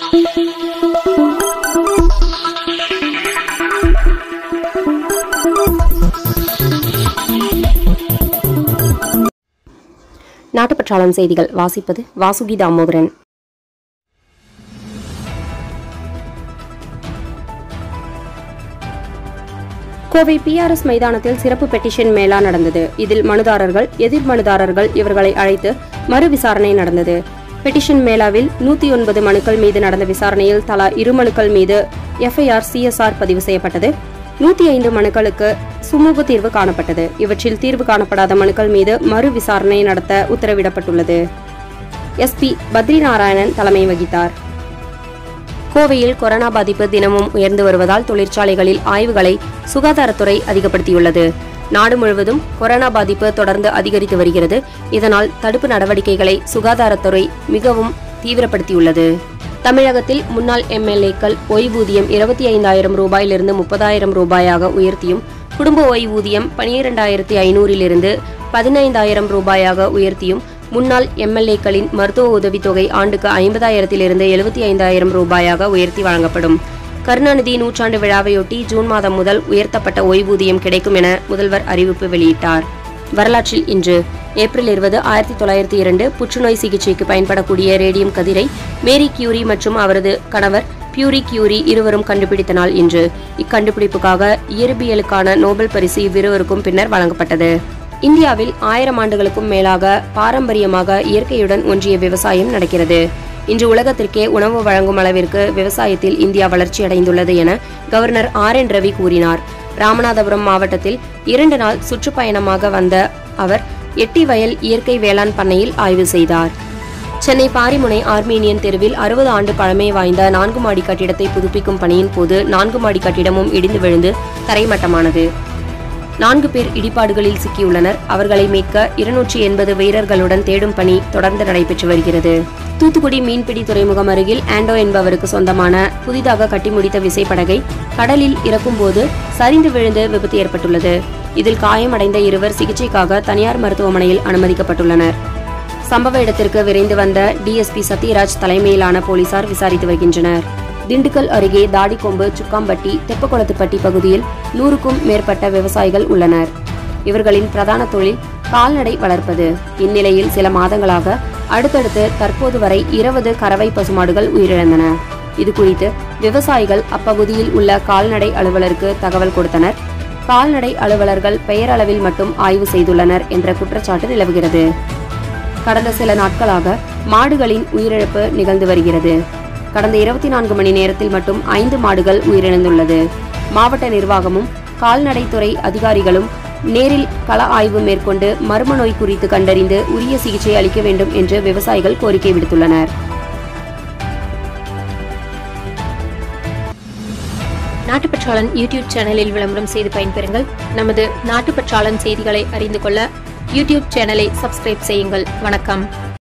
நாட்டுப்பற்றாளன் செய்திகள் வாசிப்பது வாசுகி தாமோதரன் கோவை பிஆர்எஸ் மைதானத்தில் சிறப்பு பெட்டிஷன் மேளா நடந்தது இதில் மனுதாரர்கள் எதிர் மனுதாரர்கள் இவர்களை அழைத்து மறு விசாரணை நடந்தது பெட்டிஷன் மேளாவில் நூத்தி ஒன்பது மனுக்கள் மீது நடந்த விசாரணையில் தலா இரு மனுக்கள் மீது எஃப்ஐஆர் சிஎஸ்ஆர் பதிவு செய்யப்பட்டது நூத்தி ஐந்து மனுக்களுக்கு சுமூக தீர்வு காணப்பட்டது இவற்றில் தீர்வு காணப்படாத மனுக்கள் மீது மறு விசாரணை நடத்த உத்தரவிடப்பட்டுள்ளது எஸ்பி பத்ரிநாராயணன் தலைமை வகித்தார் கோவையில் கொரோனா பாதிப்பு தினமும் உயர்ந்து வருவதால் தொழிற்சாலைகளில் ஆய்வுகளை சுகாதாரத்துறை அதிகப்படுத்தியுள்ளது நாடு முழுவதும் கொரோனா பாதிப்பு தொடர்ந்து அதிகரித்து வருகிறது இதனால் தடுப்பு நடவடிக்கைகளை சுகாதாரத்துறை மிகவும் தீவிரப்படுத்தியுள்ளது தமிழகத்தில் முன்னாள் எம்எல்ஏக்கள் ஓய்வூதியம் இருபத்தி ஐந்தாயிரம் ரூபாயிலிருந்து முப்பதாயிரம் ரூபாயாக உயர்த்தியும் குடும்ப ஓய்வூதியம் பனிரெண்டாயிரத்தி ஐநூறிலிருந்து பதினைந்தாயிரம் ரூபாயாக உயர்த்தியும் முன்னாள் எம்எல்ஏக்களின் மருத்துவ உதவித்தொகை ஆண்டுக்கு ஐம்பதாயிரத்திலிருந்து எழுபத்தி ஐந்தாயிரம் ரூபாயாக உயர்த்தி வழங்கப்படும் கருணாநிதி நூற்றாண்டு விழாவையொட்டி ஜூன் மாதம் முதல் உயர்த்தப்பட்ட ஓய்வூதியம் கிடைக்கும் என முதல்வர் அறிவிப்பு வெளியிட்டார் வரலாற்றில் இன்று ஏப்ரல் இருபது ஆயிரத்தி தொள்ளாயிரத்தி இரண்டு புற்றுநோய் சிகிச்சைக்கு பயன்படக்கூடிய ரேடியம் கதிரை மேரி கியூரி மற்றும் அவரது கணவர் பியூரி கியூரி இருவரும் கண்டுபிடித்த நாள் இன்று இக்கண்டுபிடிப்புக்காக இயற்பியலுக்கான நோபல் பரிசு இவ்விருவருக்கும் பின்னர் வழங்கப்பட்டது இந்தியாவில் ஆயிரம் ஆண்டுகளுக்கும் மேலாக பாரம்பரியமாக இயற்கையுடன் ஒன்றிய விவசாயம் நடக்கிறது இன்று உலகத்திற்கே உணவு வழங்கும் அளவிற்கு விவசாயத்தில் இந்தியா வளர்ச்சியடைந்துள்ளது என கவர்னர் ஆர் என் ரவி கூறினார் ராமநாதபுரம் மாவட்டத்தில் இரண்டு நாள் சுற்றுப்பயணமாக வந்த அவர் எட்டி வயல் இயற்கை வேளாண் பண்ணையில் ஆய்வு செய்தார் சென்னை பாரிமுனை ஆர்மீனியன் தெருவில் அறுபது ஆண்டு பழமை வாய்ந்த நான்கு மாடி கட்டிடத்தை புதுப்பிக்கும் பணியின் போது நான்கு மாடி கட்டிடமும் இடிந்து விழுந்து தரைமட்டமானது நான்கு பேர் இடிபாடுகளில் சிக்கியுள்ளனர் அவர்களை மீட்க இருநூற்றி எண்பது வீரர்களுடன் தேடும் பணி தொடர்ந்து நடைபெற்று வருகிறது தூத்துக்குடி மீன்பிடி துறைமுகம் அருகில் ஆண்டோ என்பவருக்கு சொந்தமான புதிதாக கட்டி முடித்த விசைப்படகை கடலில் இறக்கும்போது சரிந்து விழுந்து விபத்து ஏற்பட்டுள்ளது இதில் காயமடைந்த இருவர் சிகிச்சைக்காக தனியார் மருத்துவமனையில் அனுமதிக்கப்பட்டுள்ளனர் சம்பவ இடத்திற்கு விரைந்து வந்த டிஎஸ்பி சத்யராஜ் தலைமையிலான போலீசார் விசாரித்து வருகின்றனர் திண்டுக்கல் அருகே தாடிக்கொம்பு சுக்காம்பட்டி தெப்பக்குளத்துப்பட்டி பகுதியில் நூறுக்கும் மேற்பட்ட விவசாயிகள் உள்ளனர் இவர்களின் பிரதான தொழில் கால்நடை வளர்ப்பது இந்நிலையில் சில மாதங்களாக அடுத்தடுத்து தற்போது வரை இருபது கறவை பசுமாடுகள் உயிரிழந்தன இது குறித்து விவசாயிகள் அப்பகுதியில் உள்ள கால்நடை அலுவலருக்கு தகவல் கொடுத்தனர் கால்நடை அலுவலர்கள் பெயரளவில் மட்டும் ஆய்வு செய்துள்ளனர் என்ற குற்றச்சாட்டு நிலவுகிறது கடந்த சில நாட்களாக மாடுகளின் உயிரிழப்பு நிகழ்ந்து வருகிறது கடந்த இருபத்தி நான்கு மணி நேரத்தில் மட்டும் ஐந்து மாடுகள் உயிரிழந்துள்ளது மாவட்ட நிர்வாகமும் கால்நடைத்துறை அதிகாரிகளும் நேரில் கள ஆய்வு மேற்கொண்டு மர்ம நோய் குறித்து கண்டறிந்து உரிய சிகிச்சை அளிக்க வேண்டும் என்று விவசாயிகள் கோரிக்கை விடுத்துள்ளனர் நாட்டுப்பற்றாளன் யூடியூப் சேனலில் விளம்பரம் செய்து பயன்பெறுங்கள் நமது நாட்டுப்பற்றாளன் செய்திகளை அறிந்து கொள்ள யூடியூப் சேனலை சப்ஸ்கிரைப் செய்யுங்கள் வணக்கம்